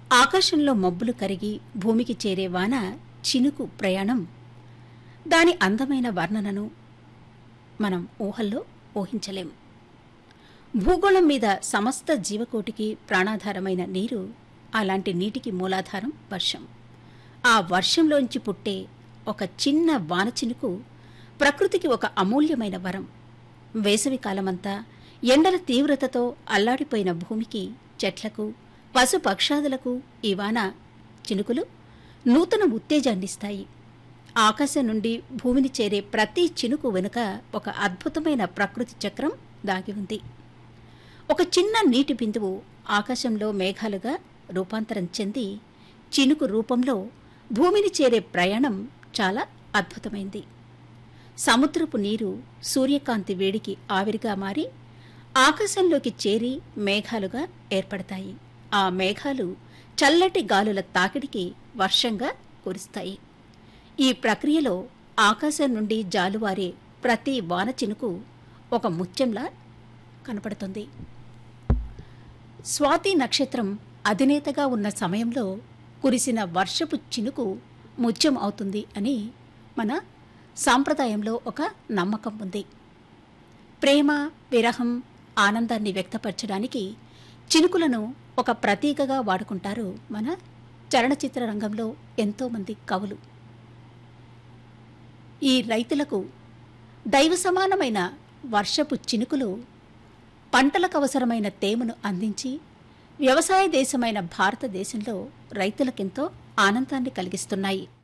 ఆకాశంలో మబ్బులు కరిగి భూమికి చేరే వాన చినుకు ప్రయాణం దాని అందమైన వర్ణనను మనం ఊహల్లో ఊహించలేం భూగోళం మీద సమస్త జీవకోటికి ప్రాణాధారమైన నీరు అలాంటి నీటికి మూలాధారం వర్షం ఆ వర్షంలోంచి పుట్టే ఒక చిన్న వాన చినుకు ప్రకృతికి ఒక అమూల్యమైన వరం వేసవి కాలమంతా ఎండల తీవ్రతతో అల్లాడిపోయిన భూమికి చెట్లకు పశు పక్షాదులకు ఈ వాన చినుకులు నూతన ఉత్తేజాన్నిస్తాయి ఆకాశం నుండి భూమిని చేరే ప్రతి చినుకు వెనుక ఒక అద్భుతమైన ప్రకృతి చక్రం దాగి ఉంది ఒక చిన్న నీటి బిందువు ఆకాశంలో మేఘాలుగా రూపాంతరం చెంది చినుకు రూపంలో భూమిని చేరే ప్రయాణం చాలా అద్భుతమైంది సముద్రపు నీరు సూర్యకాంతి వేడికి ఆవిరిగా మారి ఆకాశంలోకి చేరి మేఘాలుగా ఏర్పడతాయి ఆ మేఘాలు చల్లటి గాలుల తాకిడికి వర్షంగా కురుస్తాయి ఈ ప్రక్రియలో ఆకాశం నుండి జాలువారే ప్రతి వాన చినుకు ఒక ముత్యంలా కనపడుతుంది స్వాతి నక్షత్రం అధినేతగా ఉన్న సమయంలో కురిసిన వర్షపు చినుకు ముత్యం అవుతుంది అని మన సాంప్రదాయంలో ఒక నమ్మకం ఉంది ప్రేమ విరహం ఆనందాన్ని వ్యక్తపరచడానికి చినుకులను ఒక ప్రతీకగా వాడుకుంటారు మన చలనచిత్ర రంగంలో ఎంతోమంది కవులు ఈ రైతులకు దైవ సమానమైన వర్షపు చినుకులు పంటలకు అవసరమైన తేమను అందించి వ్యవసాయ దేశమైన భారతదేశంలో రైతులకెంతో ఆనందాన్ని కలిగిస్తున్నాయి